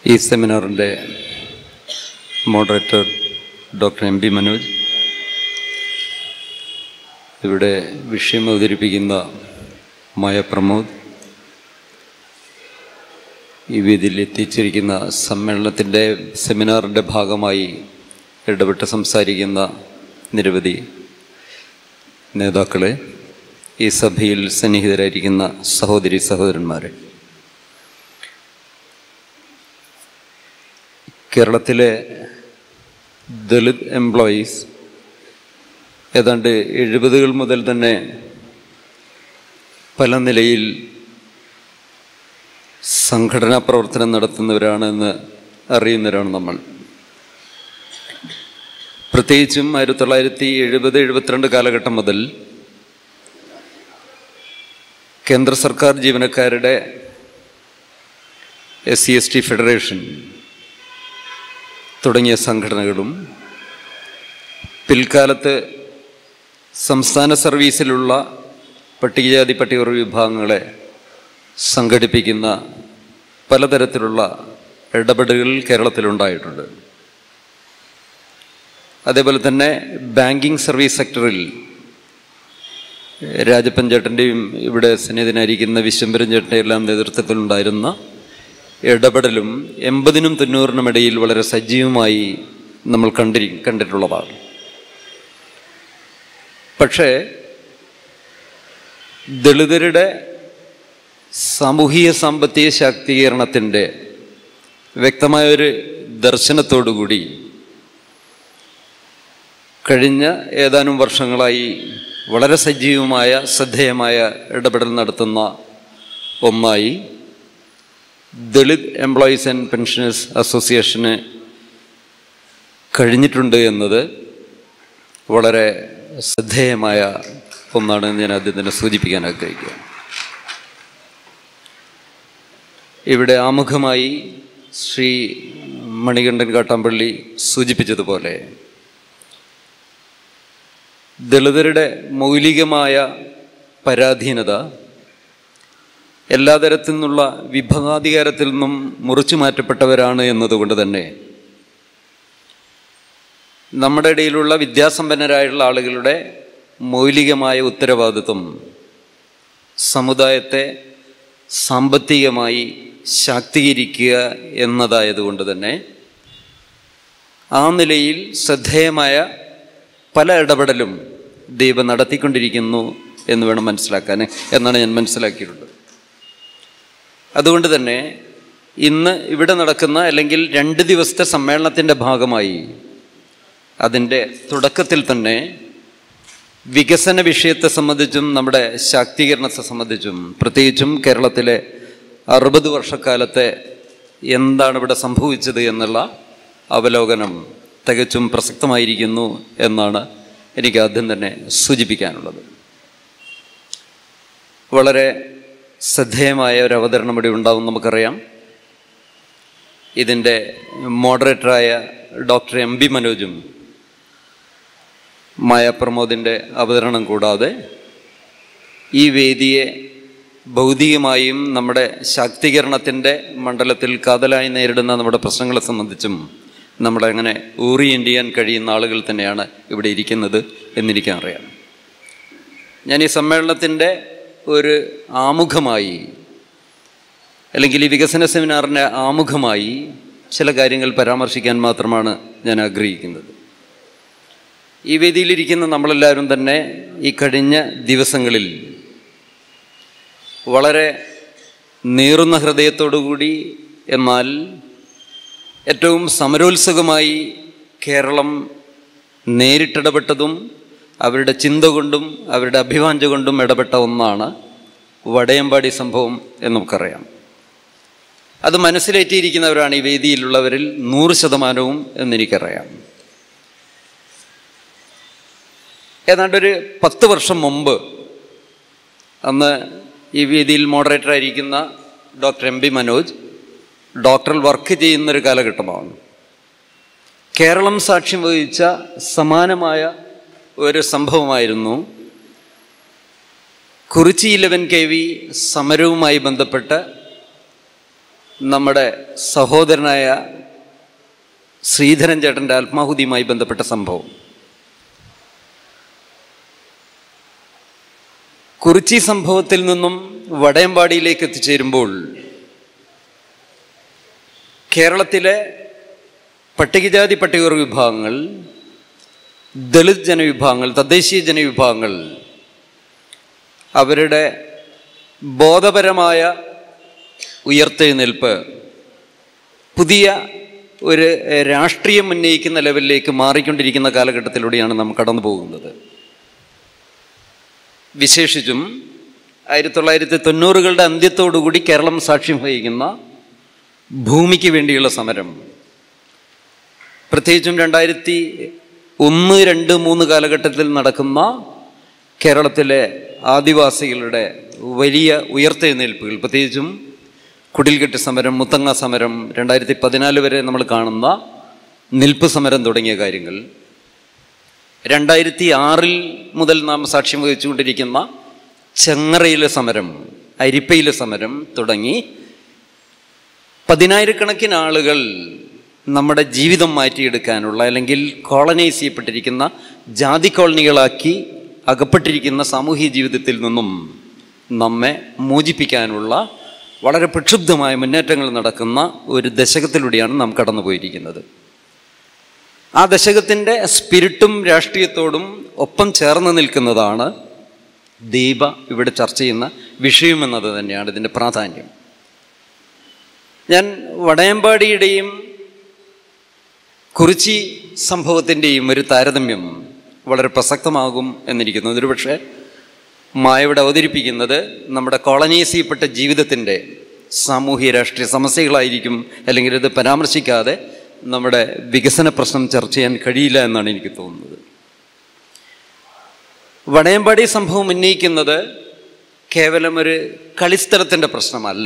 ഈ സെമിനാറിൻ്റെ moderator doctor M P Manoj ഇവിടെ വിഷയം അവതരിപ്പിക്കുന്ന മായ പ്രമോദ് ഈ വേദിയിൽ എത്തിച്ചിരിക്കുന്ന സമ്മേളനത്തിൻ്റെ സെമിനാറിൻ്റെ ഭാഗമായി ഇടപെട്ട് സംസാരിക്കുന്ന നിരവധി നേതാക്കളെ ഈ സഭയിൽ സന്നിഹിതരായിരിക്കുന്ന സഹോദരി സഹോദരന്മാരെ കേരളത്തിലെ ദളിത് എംപ്ലോയീസ് ഏതാണ്ട് എഴുപതുകൾ മുതൽ തന്നെ പല നിലയിൽ സംഘടനാ പ്രവർത്തനം നടത്തുന്നവരാണെന്ന് അറിയുന്നവരാണ് നമ്മൾ പ്രത്യേകിച്ചും ആയിരത്തി തൊള്ളായിരത്തി എഴുപത് എഴുപത്തിരണ്ട് കാലഘട്ടം മുതൽ കേന്ദ്ര സർക്കാർ ജീവനക്കാരുടെ S C S T federation തുടങ്ങിയ സംഘടനകളും പിൽക്കാലത്ത് സംസ്ഥാന സർവീസിലുള്ള പട്ടികജാതി പട്ടികവർഗ വിഭാഗങ്ങളെ സംഘടിപ്പിക്കുന്ന പലതരത്തിലുള്ള ഇടപെടലുകൾ കേരളത്തിലുണ്ടായിട്ടുണ്ട് അതേപോലെ തന്നെ ബാങ്കിങ് സർവീസ് സെക്ടറിൽ രാജപ്പൻ ചേട്ടൻ്റെയും ഇവിടെ സന്നിധനായിരിക്കുന്ന വിശ്വംബരൻ ചേട്ടൻ്റെയും എല്ലാം നേതൃത്വത്തിലുണ്ടായിരുന്ന ഇടപെടലും എൺപതിനും തൊണ്ണൂറിനും ഇടയിൽ വളരെ സജീവമായി നമ്മൾ കണ്ടി കണ്ടിട്ടുള്ളതാണ് പക്ഷേ ദളിതരുടെ സാമൂഹിക സാമ്പത്തിക ശാക്തീകരണത്തിൻ്റെ വ്യക്തമായൊരു ദർശനത്തോടുകൂടി കഴിഞ്ഞ ഏതാനും വർഷങ്ങളായി വളരെ സജീവമായ ശ്രദ്ധേയമായ ഇടപെടൽ നടത്തുന്ന ഒന്നായി ദളിത് എംപ്ലോയീസ് ആൻഡ് പെൻഷനേഴ്സ് അസോസിയേഷന് കഴിഞ്ഞിട്ടുണ്ട് എന്നത് വളരെ ശ്രദ്ധേയമായ ഒന്നാണ് ഞാൻ ആദ്യം തന്നെ സൂചിപ്പിക്കാൻ ആഗ്രഹിക്കുക ഇവിടെ ആമുഖമായി ശ്രീ മണികണ്ഠൻ കാട്ടാമ്പള്ളി സൂചിപ്പിച്ചതുപോലെ ദളിതരുടെ മൗലികമായ പരാധീനത എല്ലാ തരത്തിൽ നിന്നുള്ള വിഭവാധികാരത്തിൽ നിന്നും മുറിച്ചു മാറ്റപ്പെട്ടവരാണ് എന്നതുകൊണ്ട് തന്നെ നമ്മുടെ ഇടയിലുള്ള വിദ്യാസമ്പന്നരായുള്ള ആളുകളുടെ മൗലികമായ ഉത്തരവാദിത്വം സമുദായത്തെ സാമ്പത്തികമായി ശാക്തീകരിക്കുക എന്നതായതുകൊണ്ട് തന്നെ ആ നിലയിൽ ശ്രദ്ധേയമായ പല ഇടപെടലും ദൈവം നടത്തിക്കൊണ്ടിരിക്കുന്നു എന്ന് വേണം മനസ്സിലാക്കാൻ എന്നാണ് ഞാൻ മനസ്സിലാക്കിയിട്ടുള്ളത് അതുകൊണ്ട് തന്നെ ഇന്ന് ഇവിടെ നടക്കുന്ന അല്ലെങ്കിൽ രണ്ട് ദിവസത്തെ സമ്മേളനത്തിൻ്റെ ഭാഗമായി അതിൻ്റെ തുടക്കത്തിൽ തന്നെ വികസന വിഷയത്തെ സംബന്ധിച്ചും നമ്മുടെ ശാക്തീകരണത്തെ സംബന്ധിച്ചും പ്രത്യേകിച്ചും കേരളത്തിലെ അറുപത് വർഷക്കാലത്തെ എന്താണ് ഇവിടെ സംഭവിച്ചത് എന്നുള്ള അവലോകനം തികച്ചും പ്രസക്തമായിരിക്കുന്നു എന്നാണ് എനിക്ക് ആദ്യം തന്നെ സൂചിപ്പിക്കാനുള്ളത് വളരെ ശ്രദ്ധേയമായ ഒരു അവതരണം ഇവിടെ ഉണ്ടാവും നമുക്കറിയാം ഇതിൻ്റെ മോഡറേറ്ററായ ഡോക്ടർ എം ബി മനോജും മായ പ്രമോദിൻ്റെ അവതരണം കൂടാതെ ഈ വേദിയെ ഭൗതികമായും നമ്മുടെ ശാക്തീകരണത്തിൻ്റെ മണ്ഡലത്തിൽ കാതലായി നേരിടുന്ന നമ്മുടെ പ്രശ്നങ്ങളെ സംബന്ധിച്ചും നമ്മളങ്ങനെ ഊറിയന്റിയാൻ കഴിയുന്ന ആളുകൾ തന്നെയാണ് ഇവിടെ ഇരിക്കുന്നത് എന്നെനിക്കറിയാം ഞാൻ ഈ സമ്മേളനത്തിൻ്റെ ഒരു ആമുഖമായി അല്ലെങ്കിൽ ഈ വികസന സെമിനാറിൻ്റെ ആമുഖമായി ചില കാര്യങ്ങൾ പരാമർശിക്കാൻ മാത്രമാണ് ഞാൻ ആഗ്രഹിക്കുന്നത് ഈ വേദിയിലിരിക്കുന്ന നമ്മളെല്ലാവരും തന്നെ ഈ കഴിഞ്ഞ ദിവസങ്ങളിൽ വളരെ നീറുന്ന ഹൃദയത്തോടുകൂടി എന്നാൽ ഏറ്റവും സമരോത്സുകമായി കേരളം നേരിട്ടിടപെട്ടതും അവരുടെ ചിന്ത കൊണ്ടും അവരുടെ അഭിവാഞ്ച കൊണ്ടും ഇടപെട്ട ഒന്നാണ് വടയമ്പാടി സംഭവം എന്ന് നമുക്കറിയാം അത് മനസ്സിലേറ്റിയിരിക്കുന്നവരാണ് ഈ വേദിയിലുള്ളവരിൽ നൂറ് ശതമാനവും എന്നെനിക്കറിയാം ഏതാണ്ടൊരു പത്ത് വർഷം മുമ്പ് അന്ന് ഈ വേദിയിൽ മോഡറേറ്ററായിരിക്കുന്ന ഡോക്ടർ എം ബി മനോജ് ഡോക്ടറിൽ വർക്ക് ചെയ്യുന്നൊരു കാലഘട്ടമാണ് കേരളം സാക്ഷ്യം വഹിച്ച സമാനമായ ഒരു സംഭവമായിരുന്നു കുറിച്ചി ഇലവൻ കെ വി സമരവുമായി ബന്ധപ്പെട്ട് നമ്മുടെ സഹോദരനായ ശ്രീധരൻ ചേട്ടൻ്റെ ആത്മാഹുതിയുമായി ബന്ധപ്പെട്ട സംഭവം കുറിച്ചി സംഭവത്തിൽ നിന്നും വടയമ്പാടിയിലേക്ക് എത്തിച്ചേരുമ്പോൾ കേരളത്തിലെ പട്ടികജാതി പട്ടികവർഗ വിഭാഗങ്ങൾ ദളിത് ജനവിഭാഗങ്ങൾ തദ്ദേശീയ ജനവിഭാഗങ്ങൾ അവരുടെ ബോധപരമായ ഉയർത്തെഴുന്നേൽപ്പ് പുതിയ ഒരു രാഷ്ട്രീയം ഉന്നയിക്കുന്ന ലെവലിലേക്ക് മാറിക്കൊണ്ടിരിക്കുന്ന കാലഘട്ടത്തിലൂടെയാണ് നാം കടന്നു പോകുന്നത് വിശേഷിച്ചും ആയിരത്തി തൊള്ളായിരത്തി തൊണ്ണൂറുകളുടെ അന്ത്യത്തോടുകൂടി കേരളം സാക്ഷ്യം വഹിക്കുന്ന ഭൂമിക്ക് വേണ്ടിയുള്ള സമരം പ്രത്യേകിച്ചും രണ്ടായിരത്തി ഒന്ന് രണ്ട് മൂന്ന് കാലഘട്ടത്തിൽ നടക്കുന്ന കേരളത്തിലെ ആദിവാസികളുടെ വലിയ ഉയർത്തെഴുന്നേൽപ്പുകൾ പ്രത്യേകിച്ചും കുടിൽകെട്ട് സമരം മുത്തങ്ങ സമരം രണ്ടായിരത്തി പതിനാല് വരെ നമ്മൾ കാണുന്ന നിൽപ്പ് സമരം തുടങ്ങിയ കാര്യങ്ങൾ രണ്ടായിരത്തി ആറിൽ മുതൽ നാം സാക്ഷ്യം വഹിച്ചുകൊണ്ടിരിക്കുന്ന ചെങ്ങറയിലെ സമരം അരിപ്പയിലെ സമരം തുടങ്ങി പതിനായിരക്കണക്കിന് ആളുകൾ നമ്മുടെ ജീവിതം മാറ്റിയെടുക്കാനുള്ള അല്ലെങ്കിൽ കോളനൈസ് ചെയ്യപ്പെട്ടിരിക്കുന്ന ജാതി കോളനികളാക്കി അകപ്പെട്ടിരിക്കുന്ന സാമൂഹിക ജീവിതത്തിൽ നിന്നും നമ്മെ മോചിപ്പിക്കാനുള്ള വളരെ പ്രക്ഷുബ്ധമായ മുന്നേറ്റങ്ങൾ നടക്കുന്ന ഒരു ദശകത്തിലൂടെയാണ് നാം കടന്നുപോയിരിക്കുന്നത് ആ ദശകത്തിൻ്റെ സ്പിരിറ്റും രാഷ്ട്രീയത്തോടും ഒപ്പം ചേർന്ന് നിൽക്കുന്നതാണ് ദീപ ഇവിടെ ചർച്ച ചെയ്യുന്ന വിഷയമെന്നത് തന്നെയാണ് ഇതിൻ്റെ പ്രാധാന്യം ഞാൻ വടയമ്പാടിയുടെയും കുറിച്ചി സംഭവത്തിൻ്റെയും ഒരു താരതമ്യം വളരെ പ്രസക്തമാകും എന്നിരിക്കുന്നു ഒരു പക്ഷേ മായവിടെ അവതരിപ്പിക്കുന്നത് നമ്മുടെ കോളനൈസ് ചെയ്യപ്പെട്ട ജീവിതത്തിൻ്റെ സാമൂഹ്യ രാഷ്ട്രീയ സമസ്യകളായിരിക്കും അല്ലെങ്കിൽ ഇത് പരാമർശിക്കാതെ നമ്മുടെ വികസന പ്രശ്നം ചർച്ച ചെയ്യാൻ കഴിയില്ല എന്നാണ് എനിക്ക് തോന്നുന്നത് വടയമ്പാടി സംഭവം ഉന്നയിക്കുന്നത് കേവലം ഒരു കളിസ്ഥലത്തിൻ്റെ പ്രശ്നമല്ല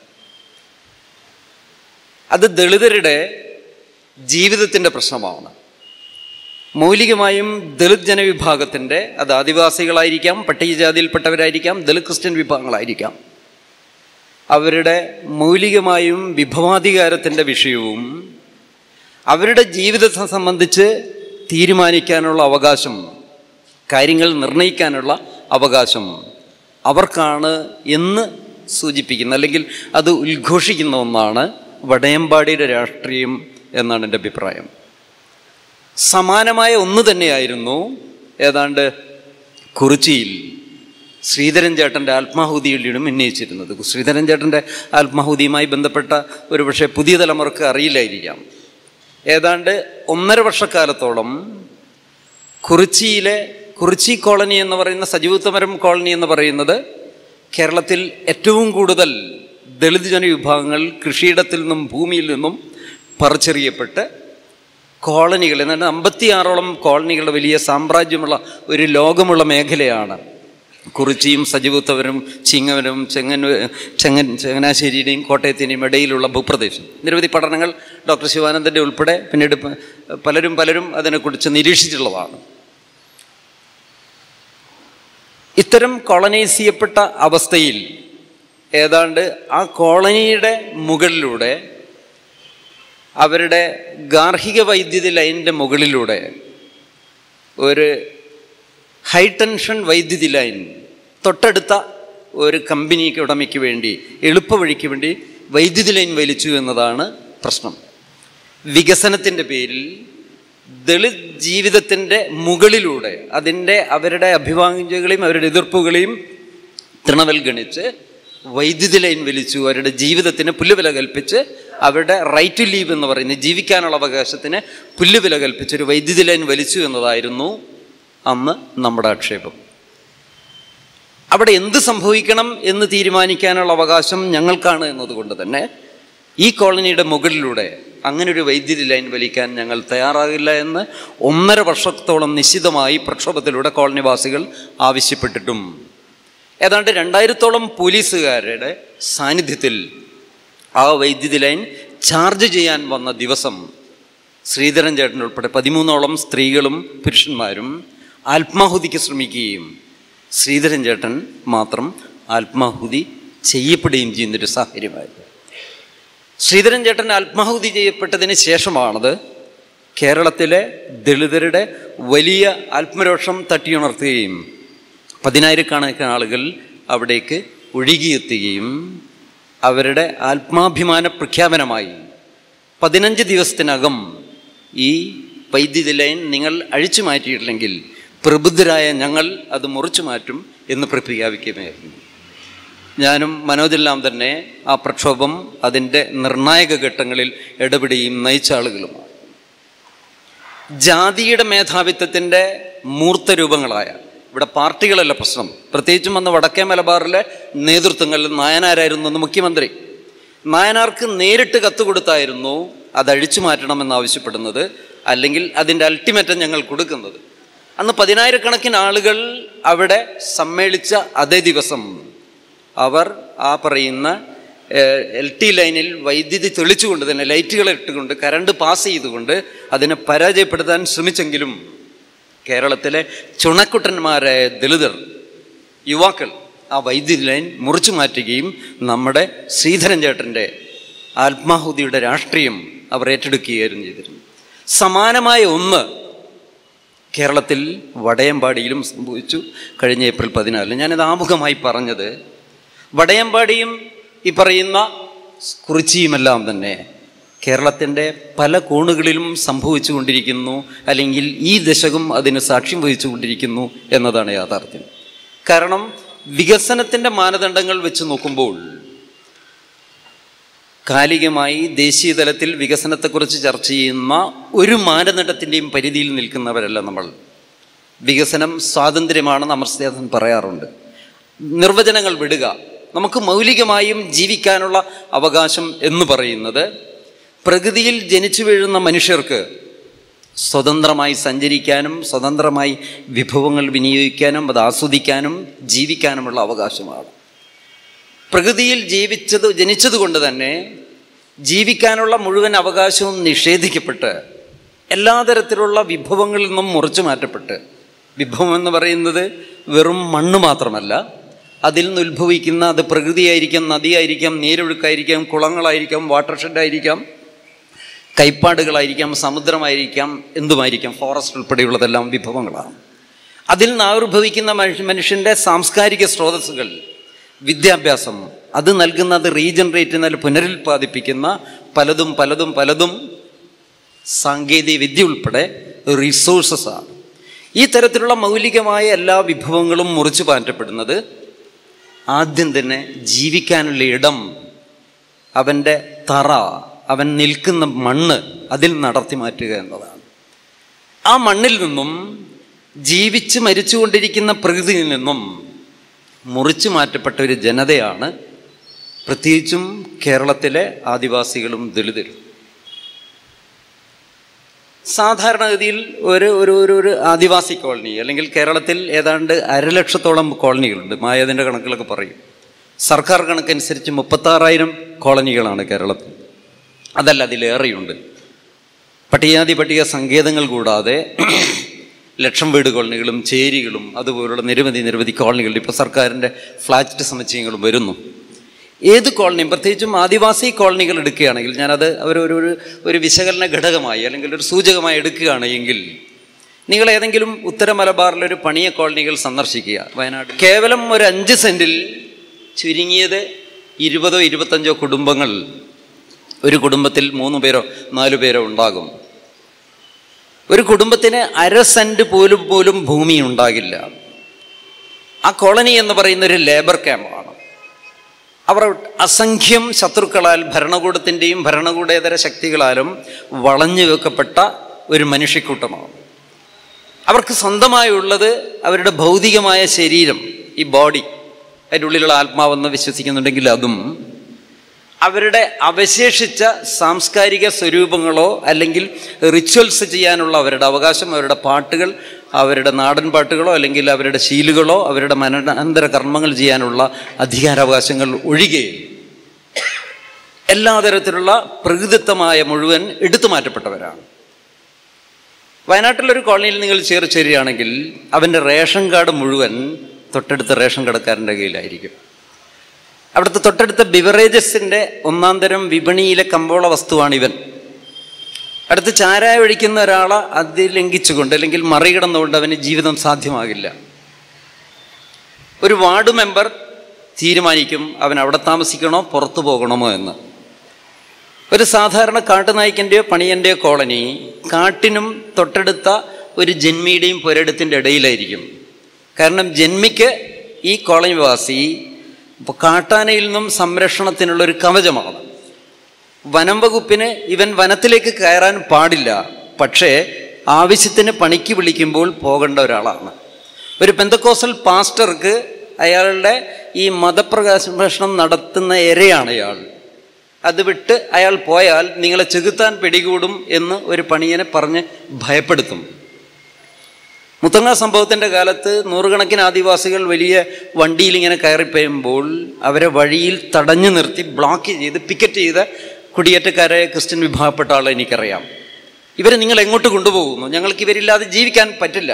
അത് ദളിതരുടെ ജീവിതത്തിൻ്റെ പ്രശ്നമാണ് മൗലികമായും ദളിത് ജനവിഭാഗത്തിൻ്റെ അത് ആദിവാസികളായിരിക്കാം പട്ടികജാതിയിൽപ്പെട്ടവരായിരിക്കാം ദളിത് ക്രിസ്ത്യൻ വിഭാഗങ്ങളായിരിക്കാം അവരുടെ മൗലികമായും വിഭവാധികാരത്തിൻ്റെ വിഷയവും അവരുടെ ജീവിതത്തെ സംബന്ധിച്ച് തീരുമാനിക്കാനുള്ള അവകാശം കാര്യങ്ങൾ നിർണ്ണയിക്കാനുള്ള അവകാശം അവർക്കാണ് എന്ന് സൂചിപ്പിക്കുന്ന അല്ലെങ്കിൽ അത് ഉദ്ഘോഷിക്കുന്ന ഒന്നാണ് വടയമ്പാടിയുടെ രാഷ്ട്രീയം എന്നാണ് എൻ്റെ അഭിപ്രായം സമാനമായ ഒന്ന് തന്നെയായിരുന്നു ഏതാണ്ട് കുറിച്ചിയിൽ ശ്രീധരൻ ചേട്ടൻ്റെ ആത്മാഹുതിയിലും ഉന്നയിച്ചിരുന്നത് ശ്രീധരൻ ചേട്ടൻ്റെ ആത്മാഹുതിയുമായി ബന്ധപ്പെട്ട ഒരു പക്ഷേ പുതിയ തലമുറക്ക് അറിയില്ലായിരിക്കാം ഏതാണ്ട് ഒന്നര വർഷക്കാലത്തോളം കുറിച്ചിയിലെ കുറിച്ചി കോളനി എന്ന് പറയുന്ന സജീവത്തമരം കോളനി എന്ന് പറയുന്നത് കേരളത്തിൽ ഏറ്റവും കൂടുതൽ ദളിത് ജനവിഭാഗങ്ങൾ കൃഷിയിടത്തിൽ നിന്നും ഭൂമിയിൽ നിന്നും പറിച്ചെറിയപ്പെട്ട് കോളനികൾ എന്നാൽ അമ്പത്തിയാറോളം കോളനികളുടെ വലിയ സാമ്രാജ്യമുള്ള ഒരു ലോകമുള്ള മേഖലയാണ് കുറിച്ചിയും സജീവത്തവരും ചിങ്ങവരും ചെങ്ങന്നൂ ചെങ്ങൻ ചങ്ങനാശ്ശേരിയുടെയും കോട്ടയത്തിൻ്റെയും ഇടയിലുള്ള ഭൂപ്രദേശം നിരവധി പഠനങ്ങൾ ഡോക്ടർ ശിവാനന്ദൻ്റെ ഉൾപ്പെടെ പിന്നീട് പലരും പലരും അതിനെക്കുറിച്ച് നിരീക്ഷിച്ചിട്ടുള്ളതാണ് ഇത്തരം കോളനൈസ് ചെയ്യപ്പെട്ട അവസ്ഥയിൽ ഏതാണ്ട് ആ കോളനിയുടെ മുകളിലൂടെ അവരുടെ ഗാർഹിക വൈദ്യുതി ലൈനിൻ്റെ മുകളിലൂടെ ഒരു ഹൈ ടെൻഷൻ വൈദ്യുതി ലൈൻ തൊട്ടടുത്ത ഒരു കമ്പനിക്ക് ഉടമയ്ക്ക് വേണ്ടി എളുപ്പവഴിക്ക് വേണ്ടി വൈദ്യുതി ലൈൻ വലിച്ചു എന്നതാണ് പ്രശ്നം വികസനത്തിൻ്റെ പേരിൽ ദളിത് ജീവിതത്തിൻ്റെ മുകളിലൂടെ അതിൻ്റെ അവരുടെ അഭിവാഞ്ജകളെയും അവരുടെ എതിർപ്പുകളെയും തൃണവൽഗണിച്ച് വൈദ്യുതി ലൈൻ വലിച്ചു അവരുടെ ജീവിതത്തിന് പുല്ലുവില കൽപ്പിച്ച് അവരുടെ റൈറ്റ് ടു ലീവ് എന്ന് പറയുന്ന ജീവിക്കാനുള്ള അവകാശത്തിന് പുല്ലുവില കൽപ്പിച്ച് ഒരു വൈദ്യുതി ലൈൻ വലിച്ചു എന്നതായിരുന്നു അന്ന് നമ്മുടെ ആക്ഷേപം അവിടെ എന്ത് സംഭവിക്കണം എന്ന് തീരുമാനിക്കാനുള്ള അവകാശം ഞങ്ങൾക്കാണ് എന്നതുകൊണ്ട് തന്നെ ഈ കോളനിയുടെ മുകളിലൂടെ അങ്ങനെ ഒരു വൈദ്യുതി ലൈൻ വലിക്കാൻ ഞങ്ങൾ തയ്യാറാകില്ല എന്ന് ഒന്നര വർഷത്തോളം നിശ്ചിതമായി പ്രക്ഷോഭത്തിലൂടെ കോളനിവാസികൾ ആവശ്യപ്പെട്ടിട്ടും ഏതാണ്ട് രണ്ടായിരത്തോളം പോലീസുകാരുടെ സാന്നിധ്യത്തിൽ ആ വൈദ്യുതി ലൈൻ ചാർജ് ചെയ്യാൻ വന്ന ദിവസം ശ്രീധരൻ ചേട്ടൻ ഉൾപ്പെടെ പതിമൂന്നോളം സ്ത്രീകളും പുരുഷന്മാരും ആത്മാഹുതിക്ക് ശ്രമിക്കുകയും ശ്രീധരൻ ചേട്ടൻ മാത്രം ആത്മാഹുതി ചെയ്യപ്പെടുകയും ചെയ്യുന്നൊരു സാഹചര്യമായിരുന്നു ശ്രീധരൻ ചേട്ടൻ ആത്മാഹുതി ചെയ്യപ്പെട്ടതിന് ശേഷമാണത് കേരളത്തിലെ ദളിതരുടെ വലിയ ആത്മരോഷം തട്ടിയുണർത്തുകയും പതിനായിരക്കണക്കിന് ആളുകൾ അവിടേക്ക് ഒഴുകിയെത്തുകയും അവരുടെ ആത്മാഭിമാന പ്രഖ്യാപനമായി പതിനഞ്ച് ദിവസത്തിനകം ഈ വൈദ്യുതി ലൈൻ നിങ്ങൾ അഴിച്ചു മാറ്റിയിട്ടില്ലെങ്കിൽ പ്രബുദ്ധരായ ഞങ്ങൾ അത് മുറിച്ചു മാറ്റും എന്ന് പ്രഖ്യാപിക്കുകയായിരുന്നു ഞാനും മനോജെല്ലാം തന്നെ ആ പ്രക്ഷോഭം അതിൻ്റെ നിർണായക ഘട്ടങ്ങളിൽ ഇടപെടുകയും നയിച്ച ആളുകളുമാണ് ജാതിയുടെ മേധാവിത്വത്തിൻ്റെ മൂർത്ത രൂപങ്ങളായ ഇവിടെ പാർട്ടികളല്ല പ്രശ്നം പ്രത്യേകിച്ചും വന്ന വടക്കേ മലബാറിലെ നേതൃത്വങ്ങളിൽ നായനാരായിരുന്നു അന്ന് മുഖ്യമന്ത്രി നായനാർക്ക് നേരിട്ട് കത്ത് കൊടുത്തായിരുന്നു അത് അഴിച്ചു മാറ്റണമെന്ന് ആവശ്യപ്പെടുന്നത് അല്ലെങ്കിൽ അതിൻ്റെ അൾട്ടിമേറ്റം ഞങ്ങൾ കൊടുക്കുന്നത് അന്ന് പതിനായിരക്കണക്കിന് ആളുകൾ അവിടെ സമ്മേളിച്ച അതേ ദിവസം അവർ ആ പറയുന്ന എൽ ടി ലൈനിൽ വൈദ്യുതി തെളിച്ചുകൊണ്ട് തന്നെ ലൈറ്റുകൾ ഇട്ടുകൊണ്ട് കറണ്ട് പാസ് ചെയ്തുകൊണ്ട് അതിനെ പരാജയപ്പെടുത്താൻ ശ്രമിച്ചെങ്കിലും കേരളത്തിലെ ചുണക്കുട്ടന്മാരായ ദളിതർ യുവാക്കൾ ആ വൈദ്യുതി ലൈൻ മുറിച്ചു മാറ്റുകയും നമ്മുടെ ശ്രീധരൻ ചേട്ടൻ്റെ ആത്മാഹുതിയുടെ രാഷ്ട്രീയം അവർ ഏറ്റെടുക്കുകയായിരുന്നു ചെയ്തിരുന്നു സമാനമായ ഒന്ന് കേരളത്തിൽ വടയമ്പാടിയിലും സംഭവിച്ചു കഴിഞ്ഞ ഏപ്രിൽ പതിനാലിന് ഞാനിത് ആമുഖമായി പറഞ്ഞത് വടയമ്പാടിയും ഈ പറയുന്ന കുറിച്ചിയുമെല്ലാം തന്നെ കേരളത്തിൻ്റെ പല കോണുകളിലും സംഭവിച്ചു കൊണ്ടിരിക്കുന്നു അല്ലെങ്കിൽ ഈ ദശകം അതിന് സാക്ഷ്യം വഹിച്ചു കൊണ്ടിരിക്കുന്നു എന്നതാണ് യാഥാർത്ഥ്യം കാരണം വികസനത്തിൻ്റെ മാനദണ്ഡങ്ങൾ വെച്ച് നോക്കുമ്പോൾ കാലികമായി ദേശീയ തലത്തിൽ വികസനത്തെക്കുറിച്ച് ചർച്ച ചെയ്യുന്ന ഒരു മാനദണ്ഡത്തിൻ്റെയും പരിധിയിൽ നിൽക്കുന്നവരല്ല നമ്മൾ വികസനം സ്വാതന്ത്ര്യമാണെന്ന് അമർസ്യാസൻ പറയാറുണ്ട് നിർവചനങ്ങൾ വിടുക നമുക്ക് മൗലികമായും ജീവിക്കാനുള്ള അവകാശം എന്ന് പറയുന്നത് പ്രകൃതിയിൽ ജനിച്ചു വീഴുന്ന മനുഷ്യർക്ക് സ്വതന്ത്രമായി സഞ്ചരിക്കാനും സ്വതന്ത്രമായി വിഭവങ്ങൾ വിനിയോഗിക്കാനും അത് ആസ്വദിക്കാനും ജീവിക്കാനുമുള്ള അവകാശമാണ് പ്രകൃതിയിൽ ജീവിച്ചത് ജനിച്ചതുകൊണ്ട് തന്നെ ജീവിക്കാനുള്ള മുഴുവൻ അവകാശവും നിഷേധിക്കപ്പെട്ട് എല്ലാ തരത്തിലുള്ള വിഭവങ്ങളിൽ നിന്നും മുറിച്ചു മാറ്റപ്പെട്ട് വിഭവം എന്ന് പറയുന്നത് വെറും മണ്ണ് മാത്രമല്ല അതിൽ നിന്ന് ഉത്ഭവിക്കുന്ന അത് പ്രകൃതിയായിരിക്കാം നദിയായിരിക്കാം നീരൊഴുക്കായിരിക്കാം കുളങ്ങളായിരിക്കാം വാട്ടർ ഷെഡായിരിക്കാം കൈപ്പാടുകളായിരിക്കാം സമുദ്രമായിരിക്കാം എന്തുമായിരിക്കാം ഫോറസ്റ്റ് ഉൾപ്പെടെയുള്ളതെല്ലാം വിഭവങ്ങളാണ് അതിൽ നിന്ന് ആവിർഭവിക്കുന്ന മനുഷ്യ മനുഷ്യൻ്റെ സാംസ്കാരിക സ്രോതസ്സുകൾ വിദ്യാഭ്യാസം അത് നൽകുന്നത് റീജനറേറ്റ് എന്നാൽ പുനരുൽപ്പാദിപ്പിക്കുന്ന പലതും പലതും പലതും സാങ്കേതിക വിദ്യ ഉൾപ്പെടെ റിസോഴ്സസ് ആണ് ഈ തരത്തിലുള്ള മൗലികമായ എല്ലാ വിഭവങ്ങളും മുറിച്ചു മാറ്റപ്പെടുന്നത് ആദ്യം തന്നെ ജീവിക്കാനുള്ള ഇടം അവൻ്റെ തറ അവൻ നിൽക്കുന്ന മണ്ണ് അതിൽ നടത്തി മാറ്റുക എന്നതാണ് ആ മണ്ണിൽ നിന്നും ജീവിച്ച് മരിച്ചുകൊണ്ടിരിക്കുന്ന പ്രകൃതിയിൽ നിന്നും മുറിച്ചു മാറ്റപ്പെട്ട ഒരു ജനതയാണ് പ്രത്യേകിച്ചും കേരളത്തിലെ ആദിവാസികളും ദളിതരും സാധാരണഗതിയിൽ ഒരു ഒരു ഒരു ഒരു ആദിവാസി കോളനി അല്ലെങ്കിൽ കേരളത്തിൽ ഏതാണ്ട് അരലക്ഷത്തോളം കോളനികളുണ്ട് മായതിൻ്റെ കണക്കുകളൊക്കെ പറയും സർക്കാർ കണക്കനുസരിച്ച് മുപ്പത്താറായിരം കോളനികളാണ് കേരളത്തിൽ അതല്ല അതിലേറെയുണ്ട് പട്ടികാതി പട്ടിക സങ്കേതങ്ങൾ കൂടാതെ ലക്ഷം വീട് കോളനികളും ചേരികളും അതുപോലുള്ള നിരവധി നിരവധി കോളനികൾ ഇപ്പോൾ സർക്കാരിൻ്റെ ഫ്ലാറ്റ് സമുച്ചയങ്ങളും വരുന്നു ഏത് കോളനിയും പ്രത്യേകിച്ചും ആദിവാസി കോളനികൾ എടുക്കുകയാണെങ്കിൽ ഞാനത് ഒരു ഒരു ഒരു ഒരു വിശകലന ഘടകമായി അല്ലെങ്കിൽ ഒരു സൂചകമായി എടുക്കുകയാണ് എങ്കിൽ നിങ്ങൾ ഏതെങ്കിലും ഉത്തര മലബാറിലെ ഒരു പണിയ കോളനികൾ സന്ദർശിക്കുക വയനാട് കേവലം ഒരു അഞ്ച് സെൻറ്റിൽ ചുരുങ്ങിയത് ഇരുപതോ ഇരുപത്തഞ്ചോ കുടുംബങ്ങൾ ഒരു കുടുംബത്തിൽ മൂന്ന് പേരോ നാലു പേരോ ഉണ്ടാകും ഒരു കുടുംബത്തിന് അര സെൻറ്റ് പോലും പോലും ഭൂമി ഉണ്ടാകില്ല ആ കോളനി എന്ന് പറയുന്ന ഒരു ലേബർ ക്യാമ്പാണ് അവർ അസംഖ്യം ശത്രുക്കളാൽ ഭരണകൂടത്തിൻ്റെയും ഭരണകൂടേതര ശക്തികളാലും വളഞ്ഞു വെക്കപ്പെട്ട ഒരു മനുഷ്യക്കൂട്ടമാണ് അവർക്ക് സ്വന്തമായുള്ളത് അവരുടെ ഭൗതികമായ ശരീരം ഈ ബോഡി അതിൻ്റെ ഉള്ളിലുള്ള ആത്മാവെന്ന് വിശ്വസിക്കുന്നുണ്ടെങ്കിൽ അതും അവരുടെ അവശേഷിച്ച സാംസ്കാരിക സ്വരൂപങ്ങളോ അല്ലെങ്കിൽ റിച്വൽസ് ചെയ്യാനുള്ള അവരുടെ അവകാശം അവരുടെ പാട്ടുകൾ അവരുടെ നാടൻ പാട്ടുകളോ അല്ലെങ്കിൽ അവരുടെ ശീലുകളോ അവരുടെ മരണാന്തര കർമ്മങ്ങൾ ചെയ്യാനുള്ള അധികാരാവകാശങ്ങൾ ഒഴികെ എല്ലാ തരത്തിലുള്ള പ്രകൃതിത്വമായ മുഴുവൻ എടുത്തു മാറ്റപ്പെട്ടവരാണ് വയനാട്ടിലൊരു കോളനിയിൽ നിങ്ങൾ ചേർ ചേരുകയാണെങ്കിൽ അവൻ്റെ റേഷൻ കാർഡ് മുഴുവൻ തൊട്ടടുത്ത റേഷൻ കടക്കാരൻ്റെ കയ്യിലായിരിക്കും അവിടുത്തെ തൊട്ടടുത്ത ബിവറേജസിൻ്റെ ഒന്നാം തരം വിപണിയിലെ കമ്പോള വസ്തുവാണ് ഇവൻ അടുത്ത് ചാരായ ഒഴിക്കുന്ന ഒരാളെ അത് ലംഘിച്ചുകൊണ്ട് അല്ലെങ്കിൽ മറികടന്നുകൊണ്ട് അവന് ജീവിതം സാധ്യമാകില്ല ഒരു വാർഡ് മെമ്പർ തീരുമാനിക്കും അവൻ അവിടെ താമസിക്കണോ പുറത്തു പോകണമോ എന്ന് ഒരു സാധാരണ കാട്ടുനായ്ക്കൻ്റെയോ പണിയൻ്റെയോ കോളനി കാട്ടിനും തൊട്ടടുത്ത ഒരു ജന്മിയുടെയും പുരടത്തിൻ്റെ ഇടയിലായിരിക്കും കാരണം ജന്മിക്ക് ഈ കോളനിവാസി കാട്ടാനയിൽ നിന്നും സംരക്ഷണത്തിനുള്ള ഒരു കവചമാണ് വനം വകുപ്പിന് ഇവൻ വനത്തിലേക്ക് കയറാൻ പാടില്ല പക്ഷേ ആവശ്യത്തിന് പണിക്ക് വിളിക്കുമ്പോൾ പോകേണ്ട ഒരാളാണ് ഒരു പെന്തക്കോസൽ പാസ്റ്റർക്ക് അയാളുടെ ഈ മതപ്രകാശനം നടത്തുന്ന ഇരയാണ് അയാൾ അത് വിട്ട് അയാൾ പോയാൽ നിങ്ങളെ ചെകുത്താൻ പിടികൂടും എന്ന് ഒരു പണിയനെ പറഞ്ഞ് ഭയപ്പെടുത്തും മുത്തങ്ങ സംഭവത്തിൻ്റെ കാലത്ത് നൂറുകണക്കിന് ആദിവാസികൾ വലിയ വണ്ടിയിൽ ഇങ്ങനെ കയറിപ്പോയുമ്പോൾ അവരെ വഴിയിൽ തടഞ്ഞു നിർത്തി ബ്ലോക്ക് ചെയ്ത് പിക്കറ്റ് ചെയ്ത കുടിയേറ്റക്കാരായ ക്രിസ്ത്യൻ വിഭാഗപ്പെട്ട ആളെ എനിക്കറിയാം ഇവരെ നിങ്ങൾ എങ്ങോട്ട് കൊണ്ടുപോകുന്നു ഞങ്ങൾക്ക് ഇവരില്ലാതെ ജീവിക്കാൻ പറ്റില്ല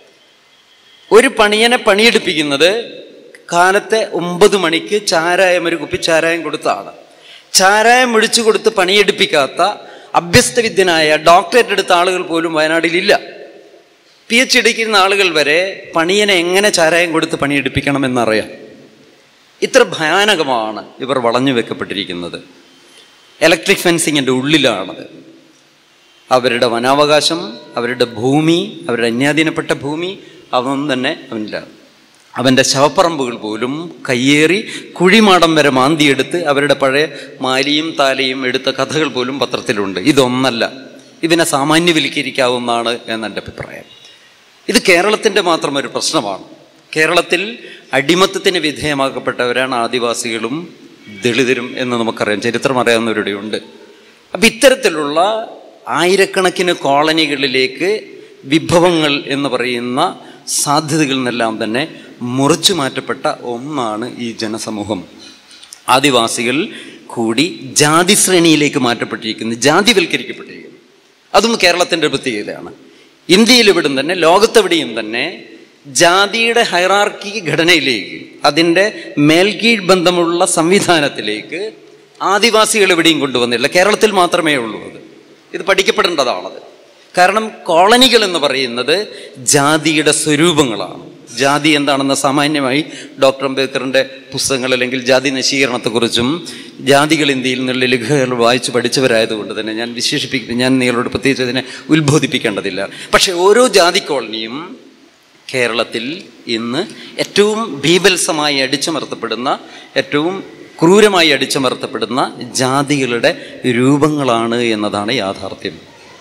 ഒരു പണിയനെ പണിയെടുപ്പിക്കുന്നത് കാലത്തെ ഒമ്പത് മണിക്ക് ചാരായം ഒരു കുപ്പി ചാരായം കൊടുത്താണ് ചാരായം ഒഴിച്ചു കൊടുത്ത് പണിയെടുപ്പിക്കാത്ത അഭ്യസ്തവിദ്യനായ ഡോക്ടറേറ്റ് എടുത്ത ആളുകൾ പോലും വയനാട്ടിലില്ല പി എച്ച് എടുക്കുന്ന ആളുകൾ വരെ പണിയനെ എങ്ങനെ ചാരായം കൊടുത്ത് പണിയെടുപ്പിക്കണമെന്നറിയാം ഇത്ര ഭയാനകമാണ് ഇവർ വളഞ്ഞു വെക്കപ്പെട്ടിരിക്കുന്നത് ഇലക്ട്രിക് ഫെൻസിങ്ങിൻ്റെ ഉള്ളിലാണത് അവരുടെ വനാവകാശം അവരുടെ ഭൂമി അവരുടെ അന്യാധീനപ്പെട്ട ഭൂമി അതൊന്നും തന്നെ അവനില്ല അവൻ്റെ ശവപ്പറമ്പുകൾ പോലും കയ്യേറി കുഴിമാടം വരെ മാന്തിയെടുത്ത് അവരുടെ പഴയ മാലിയും താലയും എടുത്ത കഥകൾ പോലും പത്രത്തിലുണ്ട് ഇതൊന്നല്ല ഇതിനെ സാമാന്യവൽക്കരിക്കാവുന്നതാണ് എന്നെൻ്റെ അഭിപ്രായം ഇത് കേരളത്തിൻ്റെ മാത്രം ഒരു പ്രശ്നമാണ് കേരളത്തിൽ അടിമത്തത്തിന് വിധേയമാക്കപ്പെട്ടവരാണ് ആദിവാസികളും ദളിതരും എന്ന് നമുക്കറിയാം ചരിത്രം അറിയാവുന്നവരുടെ ഉണ്ട് അപ്പം ഇത്തരത്തിലുള്ള ആയിരക്കണക്കിന് കോളനികളിലേക്ക് വിഭവങ്ങൾ എന്ന് പറയുന്ന സാധ്യതകളിൽ നിന്നെല്ലാം തന്നെ മുറിച്ചു മാറ്റപ്പെട്ട ഒന്നാണ് ഈ ജനസമൂഹം ആദിവാസികൾ കൂടി ജാതി ശ്രേണിയിലേക്ക് മാറ്റപ്പെട്ടിരിക്കുന്നു ജാതിവൽക്കരിക്കപ്പെട്ടിരിക്കുന്നു അതും കേരളത്തിൻ്റെ പ്രത്യേകതയാണ് ഇന്ത്യയിൽ ഇവിടും തന്നെ ലോകത്തെവിടെയും തന്നെ ജാതിയുടെ ഹൈറാർക്കി ഘടനയിലേക്ക് അതിൻ്റെ മേൽകീഴ് ബന്ധമുള്ള സംവിധാനത്തിലേക്ക് ആദിവാസികൾ എവിടെയും കൊണ്ടുവന്നില്ല കേരളത്തിൽ മാത്രമേ ഉള്ളൂ അത് ഇത് പഠിക്കപ്പെടേണ്ടതാണത് കാരണം കോളനികൾ എന്ന് പറയുന്നത് ജാതിയുടെ സ്വരൂപങ്ങളാണ് ജാതി എന്താണെന്ന് സാമാന്യമായി ഡോക്ടർ അംബേദ്കറിൻ്റെ പുസ്തകങ്ങൾ അല്ലെങ്കിൽ ജാതി നശീകരണത്തെക്കുറിച്ചും ജാതികൾ ഇന്ത്യയിൽ നിന്നുള്ള ലേഖകൾ വായിച്ച് പഠിച്ചവരായതുകൊണ്ട് തന്നെ ഞാൻ വിശേഷിപ്പിക്കുന്നത് ഞാൻ നിങ്ങളോട് പ്രത്യേകിച്ച് അതിനെ ഉത്ബോധിപ്പിക്കേണ്ടതില്ല പക്ഷേ ഓരോ ജാതി കോളനിയും കേരളത്തിൽ ഇന്ന് ഏറ്റവും ഭീഭത്സമായി അടിച്ചമർത്തപ്പെടുന്ന ഏറ്റവും ക്രൂരമായി അടിച്ചമർത്തപ്പെടുന്ന ജാതികളുടെ രൂപങ്ങളാണ് എന്നതാണ് യാഥാർത്ഥ്യം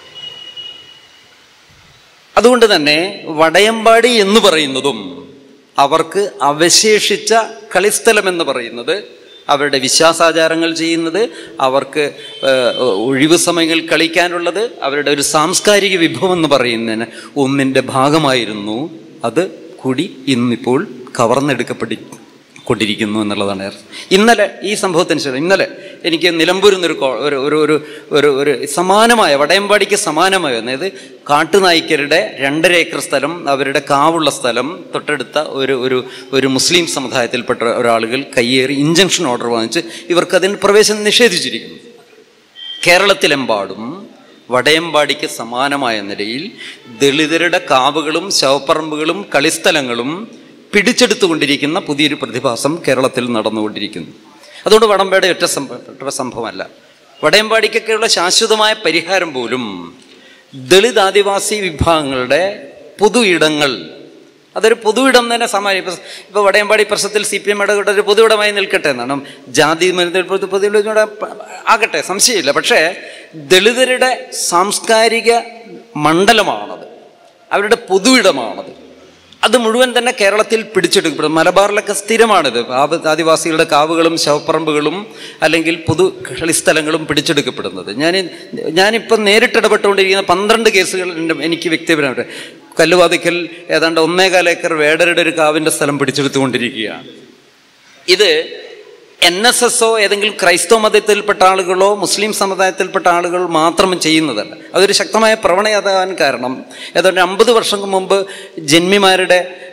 അതുകൊണ്ട് തന്നെ വടയമ്പാടി എന്ന് പറയുന്നതും അവർക്ക് അവശേഷിച്ച കളിസ്ഥലം എന്ന് പറയുന്നത് അവരുടെ വിശ്വാസാചാരങ്ങൾ ചെയ്യുന്നത് അവർക്ക് ഏഹ്, ഒഴിവു സമയങ്ങൾ കളിക്കാനുള്ളത് അവരുടെ ഒരു സാംസ്കാരിക വിഭവം എന്ന് പറയുന്നതിന് ഒന്നിൻ്റെ ഭാഗമായിരുന്നു അത് കൂടി ഇന്നിപ്പോൾ കവർന്നെടുക്കപ്പെട്ടി കൊണ്ടിരിക്കുന്നു എന്നുള്ളതാണ് അർത്ഥം. ഇന്നലെ ഈ സംഭവത്തിന് ശേഷം ഇന്നലെ എനിക്ക് നിലമ്പൂരിൽ നിന്നൊരു കോ- ഒരു ഒരു ഒരു ഒരു ഒരു സമാനമായ വടയമ്പാടിക്ക് സമാനമായ അതായത് കാട്ടുനായ്ക്കരുടെ രണ്ടര ഏക്കർ സ്ഥലം അവരുടെ കാവുള്ള സ്ഥലം തൊട്ടടുത്ത ഒരു ഒരു ഒരു മുസ്ലിം സമുദായത്തിൽപ്പെട്ട ഒരാളുകൾ കയ്യേറി ഇഞ്ചക്ഷൻ ഓർഡർ വാങ്ങിച്ച് ഇവർക്ക് അതിന് പ്രവേശനം നിഷേധിച്ചിരിക്കുന്നു കേരളത്തിലെമ്പാടും വടയമ്പാടിക്ക് സമാനമായ നിലയിൽ ദളിതരുടെ കാവുകളും ശവപ്പറമ്പുകളും കളിസ്ഥലങ്ങളും പിടിച്ചെടുത്തുകൊണ്ടിരിക്കുന്ന പുതിയൊരു പ്രതിഭാസം കേരളത്തിൽ നടന്നുകൊണ്ടിരിക്കുന്നു അതുകൊണ്ട് വടംബാടി ഒറ്റ സംഭവ ഒറ്റ സംഭവമല്ല വടയമ്പാടിക്കൊക്കെയുള്ള ശാശ്വതമായ പരിഹാരം പോലും ദളിത് ആദിവാസി വിഭാഗങ്ങളുടെ പൊതു ഇടങ്ങൾ അതൊരു പൊതു ഇടം തന്നെ സമാനം ഇപ്പൊ ഇപ്പൊ വടയമ്പാടി പ്രശ്നത്തിൽ സി പി എം ഇടപെട്ട ഒരു പൊതു ഇടമായി നിൽക്കട്ടെ എന്നാണ് ജാതി മരുന്ന് പൊതു പൊതു ഇടം ആകട്ടെ സംശയമില്ല പക്ഷേ ദളിതരുടെ സാംസ്കാരിക മണ്ഡലമാണത് അവരുടെ പൊതു ഇടമാണത് അത് മുഴുവൻ തന്നെ കേരളത്തിൽ പിടിച്ചെടുക്കപ്പെടും മലബാറിലൊക്കെ സ്ഥിരമാണിത് ആവ- ആദിവാസികളുടെ കാവുകളും ശവപ്പറമ്പുകളും അല്ലെങ്കിൽ പൊതു കളിസ്ഥലങ്ങളും പിടിച്ചെടുക്കപ്പെടുന്നത് ഞാൻ ഞാനിപ്പം നേരിട്ട് ഇടപെട്ടുകൊണ്ടിരിക്കുന്ന പന്ത്രണ്ട് കേസുകൾ എൻ്റെ എനിക്ക് വ്യക്തിപരമായിട്ട് കല്ലുവാതിക്കൽ ഏതാണ്ട് ഒന്നേകാൽ ഏക്കർ വേടരുടെ ഒരു കാവിൻ്റെ സ്ഥലം പിടിച്ചെടുത്തുകൊണ്ടിരിക്കുകയാണ് ഇത് എൻ എസ് എസോ ഏതെങ്കിലും ക്രൈസ്തവ മതത്തിൽപ്പെട്ട ആളുകളോ മുസ്ലിം സമുദായത്തിൽപ്പെട്ട ആളുകൾ മാത്രം ചെയ്യുന്നതല്ല അതൊരു ശക്തമായ പ്രവണതയാകാൻ കാരണം ഏതാണ്ട് അമ്പത് വർഷം മുമ്പ് ജന്മിമാരുടെ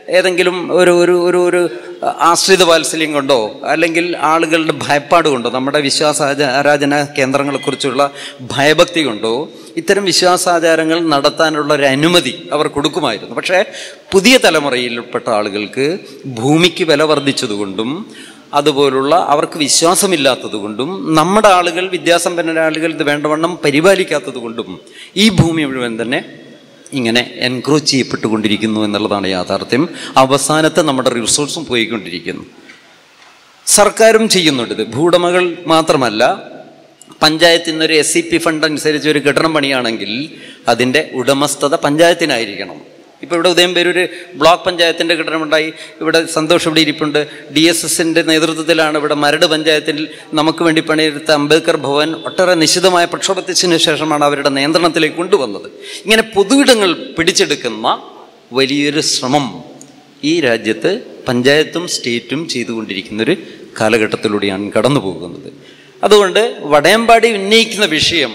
ഏതെങ്കിലും ഒരു ഒരു ഒരു ഒരു ആശ്രിത വാത്സല്യം കൊണ്ടോ അല്ലെങ്കിൽ ആളുകളുടെ ഭയപ്പാട് കൊണ്ടോ നമ്മുടെ വിശ്വാസാചാരാധന കേന്ദ്രങ്ങളെക്കുറിച്ചുള്ള ഭയഭക്തി കൊണ്ടോ ഇത്തരം വിശ്വാസാചാരങ്ങൾ നടത്താനുള്ള ഒരു അനുമതി അവർ കൊടുക്കുമായിരുന്നു പക്ഷേ പുതിയ തലമുറയിൽപ്പെട്ട ആളുകൾക്ക് ഭൂമിക്ക് വില വർദ്ധിച്ചതുകൊണ്ടും അതുപോലുള്ള അവർക്ക് വിശ്വാസമില്ലാത്തതുകൊണ്ടും നമ്മുടെ ആളുകൾ വിദ്യാസമ്പന്നരായ ആളുകൾ ഇത് വേണ്ടവണ്ണം പരിപാലിക്കാത്തതുകൊണ്ടും ഈ ഭൂമി മുഴുവൻ തന്നെ ഇങ്ങനെ എൻക്രോച്ച് ചെയ്യപ്പെട്ടുകൊണ്ടിരിക്കുന്നു എന്നുള്ളതാണ് യാഥാർത്ഥ്യം അവസാനത്തെ നമ്മുടെ റിസോഴ്സും പോയിക്കൊണ്ടിരിക്കുന്നു സർക്കാരും ചെയ്യുന്നുണ്ട് ഇത് ഭൂവുടമകൾ മാത്രമല്ല പഞ്ചായത്തിൽ നിന്നൊരു എസ് സി പി ഫണ്ട് അനുസരിച്ച് ഒരു കെട്ടിടം പണിയാണെങ്കിൽ അതിൻ്റെ ഉടമസ്ഥത പഞ്ചായത്തിനായിരിക്കണം ഇപ്പോൾ ഇവിടെ ഉദയംപേരൂര് ബ്ലോക്ക് പഞ്ചായത്തിൻ്റെ കെട്ടിടമുണ്ടായി ഇവിടെ സന്തോഷം ഇവിടെ ഇരിപ്പുണ്ട് ഡി എസ് എസിൻ്റെ നേതൃത്വത്തിലാണ് ഇവിടെ മരട് പഞ്ചായത്തിൽ നമുക്ക് വേണ്ടി പണിയെടുത്ത അംബേദ്കർ ഭവൻ ഒട്ടേറെ നിശിതമായ പ്രക്ഷോഭത്തിന് ശേഷമാണ് അവരുടെ നിയന്ത്രണത്തിലേക്ക് കൊണ്ടുവന്നത് ഇങ്ങനെ പൊതുവിടങ്ങൾ പിടിച്ചെടുക്കുന്ന വലിയൊരു ശ്രമം ഈ രാജ്യത്ത് പഞ്ചായത്തും സ്റ്റേറ്റും ചെയ്തുകൊണ്ടിരിക്കുന്നൊരു കാലഘട്ടത്തിലൂടെയാണ് കടന്നു പോകുന്നത് അതുകൊണ്ട് വടയമ്പാടി ഉന്നയിക്കുന്ന വിഷയം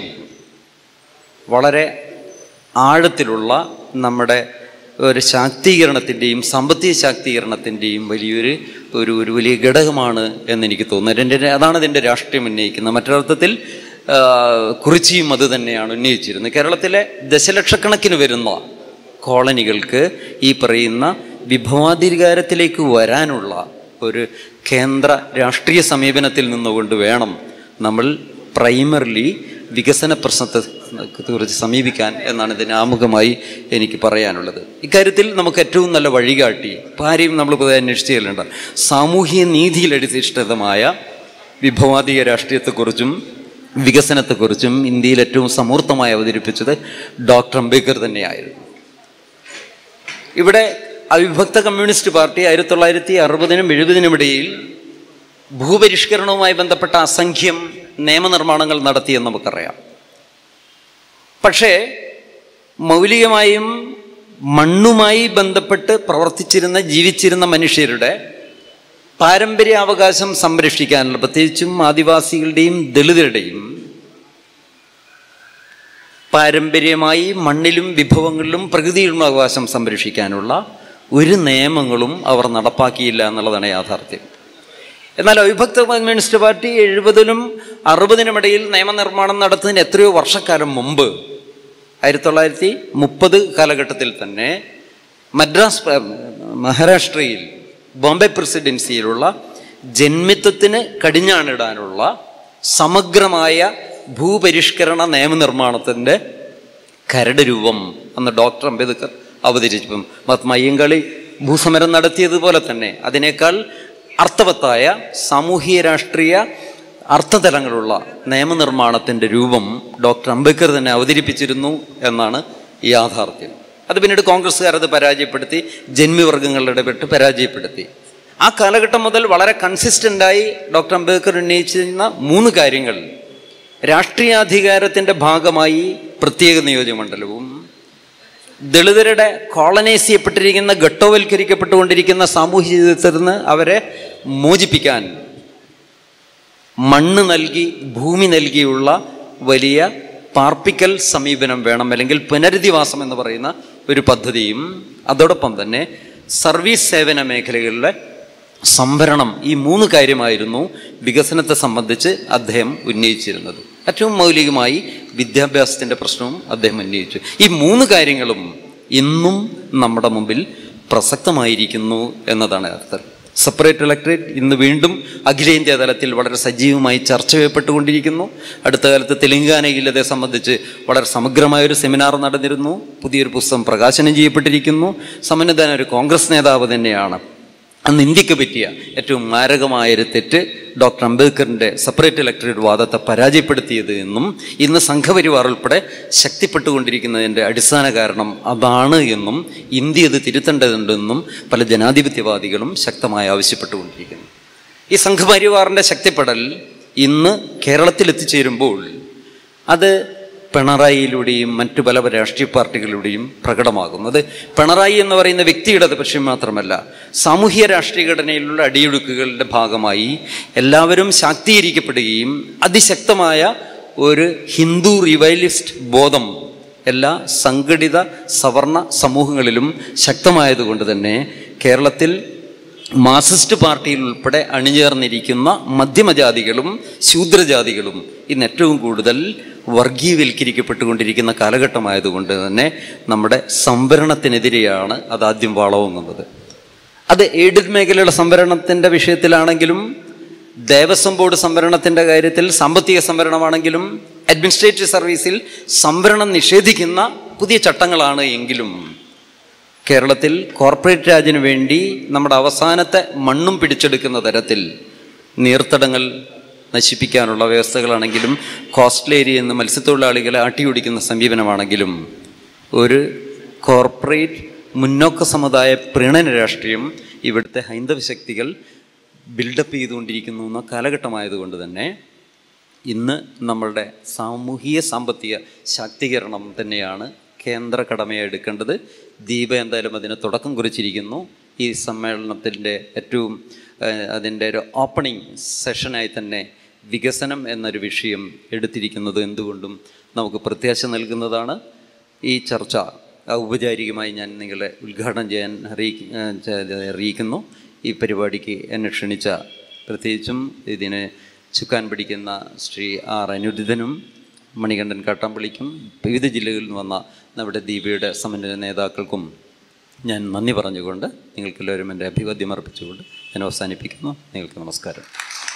വളരെ ആഴത്തിലുള്ള നമ്മുടെ ഒരു ശാക്തീകരണത്തിൻ്റെയും സാമ്പത്തിക ശാക്തീകരണത്തിൻ്റെയും വലിയൊരു ഒരു ഒരു വലിയ ഘടകമാണ് എന്നെനിക്ക് തോന്നുന്നത് എൻ്റെ അതാണ് ഇതിൻ്റെ രാഷ്ട്രീയം ഉന്നയിക്കുന്നത് മറ്റൊരർത്ഥത്തിൽ ആ, കുറിച്ചിയും അത് തന്നെയാണ് ഉന്നയിച്ചിരുന്നത് കേരളത്തിലെ ദശലക്ഷക്കണക്കിന് വരുന്ന കോളനികൾക്ക് ഈ പറയുന്ന വിഭവാധികാരത്തിലേക്ക് വരാനുള്ള ഒരു കേന്ദ്ര രാഷ്ട്രീയ സമീപനത്തിൽ നിന്നുകൊണ്ട് വേണം നമ്മൾ പ്രൈമറിലി വികസന പ്രശ്നത്തെ കുറിച്ച് സമീപിക്കാൻ എന്നാണ് ഇതിന് ആമുഖമായി എനിക്ക് പറയാനുള്ളത് ഇക്കാര്യത്തിൽ നമുക്ക് ഏറ്റവും നല്ല വഴികാട്ടി ഇപ്പം ആരെയും നമ്മൾ പൊതുവെ അന്വേഷിച്ച് ചെല്ലേണ്ട സാമൂഹ്യ നീതിയിൽ അധിഷ്ഠിതമായ വിഭവാധിക രാഷ്ട്രീയത്തെക്കുറിച്ചും വികസനത്തെക്കുറിച്ചും ഇന്ത്യയിൽ ഏറ്റവും സമൂർത്തമായി അവതരിപ്പിച്ചത് ഡോക്ടർ അംബേദ്കർ തന്നെയായിരുന്നു ഇവിടെ അവിഭക്ത കമ്മ്യൂണിസ്റ്റ് പാർട്ടി ആയിരത്തി തൊള്ളായിരത്തി അറുപതിനും എഴുപതിനും ഇടയിൽ ഭൂപരിഷ്കരണവുമായി ബന്ധപ്പെട്ട അസംഖ്യം നിയമനിർമ്മാണങ്ങൾ നടത്തിയെന്ന് നമുക്കറിയാം പക്ഷേ മൗലികമായും മണ്ണുമായി ബന്ധപ്പെട്ട് പ്രവർത്തിച്ചിരുന്ന ജീവിച്ചിരുന്ന മനുഷ്യരുടെ പാരമ്പര്യാവകാശം സംരക്ഷിക്കാനുള്ള പ്രത്യേകിച്ചും ആദിവാസികളുടെയും ദളിതരുടെയും പാരമ്പര്യമായി മണ്ണിലും വിഭവങ്ങളിലും പ്രകൃതിയിലും അവകാശം സംരക്ഷിക്കാനുള്ള ഒരു നിയമങ്ങളും അവർ നടപ്പാക്കിയില്ല എന്നുള്ളതാണ് യാഥാർത്ഥ്യം എന്നാൽ അവിഭക്ത കമ്മ്യൂണിസ്റ്റ് പാർട്ടി എഴുപതിനും അറുപതിനും ഇടയിൽ നിയമനിർമ്മാണം നടത്തുന്നതിന് എത്രയോ വർഷക്കാലം മുമ്പ് ആയിരത്തി തൊള്ളായിരത്തി മുപ്പത് കാലഘട്ടത്തിൽ തന്നെ മദ്രാസ് പ- മഹാരാഷ്ട്രയിൽ ബോംബെ പ്രസിഡൻസിയിലുള്ള ജന്മിത്വത്തിന് കടിഞ്ഞാണിടാനുള്ള സമഗ്രമായ ഭൂപരിഷ്കരണ നിയമനിർമ്മാണത്തിൻ്റെ കരട് രൂപം അന്ന് ഡോക്ടർ അംബേദ്കർ അവതരിച്ചപ്പം മഹാത്മാ അയ്യങ്കാളി ഭൂസമരം നടത്തിയതുപോലെ തന്നെ അതിനേക്കാൾ അർത്ഥവത്തായ സാമൂഹിക രാഷ്ട്രീയ അർത്ഥതലങ്ങളുള്ള നിയമനിർമ്മാണത്തിൻ്റെ രൂപം ഡോക്ടർ അംബേദ്കർ തന്നെ അവതരിപ്പിച്ചിരുന്നു എന്നാണ് യാഥാർത്ഥ്യം അത് പിന്നീട് കോൺഗ്രസ്സുകാർ അത് പരാജയപ്പെടുത്തി ജന്മിവർഗങ്ങളുടെ ഇടപെട്ട് പരാജയപ്പെടുത്തി ആ കാലഘട്ടം മുതൽ വളരെ കൺസിസ്റ്റൻ്റായി ഡോക്ടർ അംബേദ്കർ ഉന്നയിച്ചിരുന്ന മൂന്ന് കാര്യങ്ങൾ രാഷ്ട്രീയാധികാരത്തിൻ്റെ ഭാഗമായി പ്രത്യേക നിയോജകമണ്ഡലവും ദളിതരുടെ കോളനൈസ് ചെയ്യപ്പെട്ടിരിക്കുന്ന ഘട്ടവൽക്കരിക്കപ്പെട്ടുകൊണ്ടിരിക്കുന്ന സാമൂഹ്യ ജീവിതത്തിൽ നിന്ന് അവരെ മോചിപ്പിക്കാൻ മണ്ണ് നൽകി ഭൂമി നൽകിയുള്ള വലിയ പാർപ്പിക്കൽ സമീപനം വേണം അല്ലെങ്കിൽ പുനരധിവാസം എന്ന് പറയുന്ന ഒരു പദ്ധതിയും അതോടൊപ്പം തന്നെ സർവീസ് സേവന മേഖലകളിലെ സംഭരണം ഈ മൂന്ന് കാര്യമായിരുന്നു വികസനത്തെ സംബന്ധിച്ച് അദ്ദേഹം ഉന്നയിച്ചിരുന്നത് ഏറ്റവും മൗലികമായി വിദ്യാഭ്യാസത്തിൻ്റെ പ്രശ്നവും അദ്ദേഹം ഉന്നയിച്ചു ഈ മൂന്ന് കാര്യങ്ങളും ഇന്നും നമ്മുടെ മുമ്പിൽ പ്രസക്തമായിരിക്കുന്നു എന്നതാണ് അർത്ഥം സെപ്പറേറ്റ് ഇലക്ട്രേറ്റ് ഇന്ന് വീണ്ടും അഖിലേന്ത്യാ തലത്തിൽ വളരെ സജീവമായി ചർച്ച ചെയ്യപ്പെട്ടുകൊണ്ടിരിക്കുന്നു അടുത്ത കാലത്ത് തെലങ്കാനയിൽ ഇതേ സംബന്ധിച്ച് വളരെ സമഗ്രമായ ഒരു സെമിനാർ നടന്നിരുന്നു പുതിയൊരു പുസ്തകം പ്രകാശനം ചെയ്യപ്പെട്ടിരിക്കുന്നു സമന്നദാന ഒരു കോൺഗ്രസ് നേതാവ് തന്നെയാണ് അന്ന് ഇന്ത്യക്ക് പറ്റിയ ഏറ്റവും മാരകമായൊരു തെറ്റ് ഡോക്ടർ അംബേദ്കറിൻ്റെ സെപ്പറേറ്റ് ഇലക്ട്രേറ്റ് വാദത്തെ പരാജയപ്പെടുത്തിയത് എന്നും ഇന്ന് സംഘപരിവാർ ഉൾപ്പെടെ ശക്തിപ്പെട്ടുകൊണ്ടിരിക്കുന്നതിൻ്റെ അടിസ്ഥാന കാരണം അതാണ് എന്നും ഇന്ത്യ ഇത് തിരുത്തേണ്ടതുണ്ടെന്നും പല ജനാധിപത്യവാദികളും ശക്തമായി ആവശ്യപ്പെട്ടുകൊണ്ടിരിക്കുന്നു ഈ സംഘപരിവാറിൻ്റെ ശക്തിപ്പെടൽ ഇന്ന് കേരളത്തിൽ എത്തിച്ചേരുമ്പോൾ അത് പിണറായിയിലൂടെയും മറ്റു പല രാഷ്ട്രീയ പാർട്ടികളിലൂടെയും പ്രകടമാകുന്നത് പിണറായി എന്ന് പറയുന്ന വ്യക്തിയുടെ പക്ഷം മാത്രമല്ല സാമൂഹ്യ രാഷ്ട്രീയ ഘടനയിലുള്ള അടിയൊഴുക്കുകളുടെ ഭാഗമായി എല്ലാവരും ശാക്തീകരിക്കപ്പെടുകയും അതിശക്തമായ ഒരു ഹിന്ദു റിവൈലിസ്റ്റ് ബോധം എല്ലാ സംഘടിത സവർണ സമൂഹങ്ങളിലും ശക്തമായതുകൊണ്ട് തന്നെ കേരളത്തിൽ മാർസിസ്റ്റ് പാർട്ടിയിൽ ഉൾപ്പെടെ അണിചേർന്നിരിക്കുന്ന മധ്യമജാതികളും ശൂദ്രജാതികളും ഇന്ന് ഏറ്റവും കൂടുതൽ വർഗീയവൽക്കരിക്കപ്പെട്ടുകൊണ്ടിരിക്കുന്ന കാലഘട്ടമായതുകൊണ്ട് തന്നെ നമ്മുടെ സംവരണത്തിനെതിരെയാണ് അത് ആദ്യം വളവുന്നത് അത് എയ്ഡഡ് മേഖലയുടെ സംവരണത്തിൻ്റെ വിഷയത്തിലാണെങ്കിലും ദേവസ്വം ബോർഡ് സംവരണത്തിൻ്റെ കാര്യത്തിൽ സാമ്പത്തിക സംവരണമാണെങ്കിലും അഡ്മിനിസ്ട്രേറ്റീവ് സർവീസിൽ സംവരണം നിഷേധിക്കുന്ന പുതിയ ചട്ടങ്ങളാണ് എങ്കിലും കേരളത്തിൽ കോർപ്പറേറ്റ് രാജിനു വേണ്ടി നമ്മുടെ അവസാനത്തെ മണ്ണും പിടിച്ചെടുക്കുന്ന തരത്തിൽ നീർത്തടങ്ങൾ നശിപ്പിക്കാനുള്ള വ്യവസ്ഥകളാണെങ്കിലും കോസ്റ്റൽ ഏരിയയിൽ നിന്ന് മത്സ്യത്തൊഴിലാളികളെ ആട്ടിയോടിക്കുന്ന സമീപനമാണെങ്കിലും ഒരു കോർപ്പറേറ്റ് മുന്നോക്ക സമുദായ പ്രീണന രാഷ്ട്രീയം ഇവിടുത്തെ ഹൈന്ദവ ശക്തികൾ ബിൽഡപ്പ് ചെയ്തുകൊണ്ടിരിക്കുന്നു എന്ന കാലഘട്ടമായതുകൊണ്ട് തന്നെ ഇന്ന് നമ്മളുടെ സാമൂഹിക സാമ്പത്തിക ശാക്തീകരണം തന്നെയാണ് കേന്ദ്ര കടമയായി എടുക്കേണ്ടത് ദീപ എന്തായാലും അതിന് തുടക്കം കുറിച്ചിരിക്കുന്നു ഈ സമ്മേളനത്തിൻ്റെ ഏറ്റവും ഏഹ്, അതിൻ്റെ ഒരു ഓപ്പണിംഗ് സെഷനായി തന്നെ വികസനം എന്നൊരു വിഷയം എടുത്തിരിക്കുന്നത് എന്തുകൊണ്ടും നമുക്ക് പ്രത്യാശ നൽകുന്നതാണ് ഈ ചർച്ച ഔപചാരികമായി ഞാൻ നിങ്ങളെ ഉദ്ഘാടനം ചെയ്യാൻ അറിയിക്ക ഏഹ്, ചെ- അറിയിക്കുന്നു ഈ പരിപാടിക്ക് എന്നെ ക്ഷണിച്ച പ്രത്യേകിച്ചും ഇതിന് ചുക്കാൻ പിടിക്കുന്ന ശ്രീ ആർ അനുദിതനും മണികണ്ഠൻ കാട്ടാമ്പള്ളിക്കും വിവിധ ജില്ലകളിൽ നിന്ന് വന്ന നമ്മുടെ ദീപയുടെ സമന്വയ നേതാക്കൾക്കും ഞാൻ നന്ദി പറഞ്ഞുകൊണ്ട് നിങ്ങൾക്കെല്ലാവരും എൻ്റെ അഭിവാദ്യം അർപ്പിച്ചുകൊണ്ട് ഞാൻ അവസാനിപ്പിക്കുന്നു നിങ്ങൾക്ക് നമസ്കാരം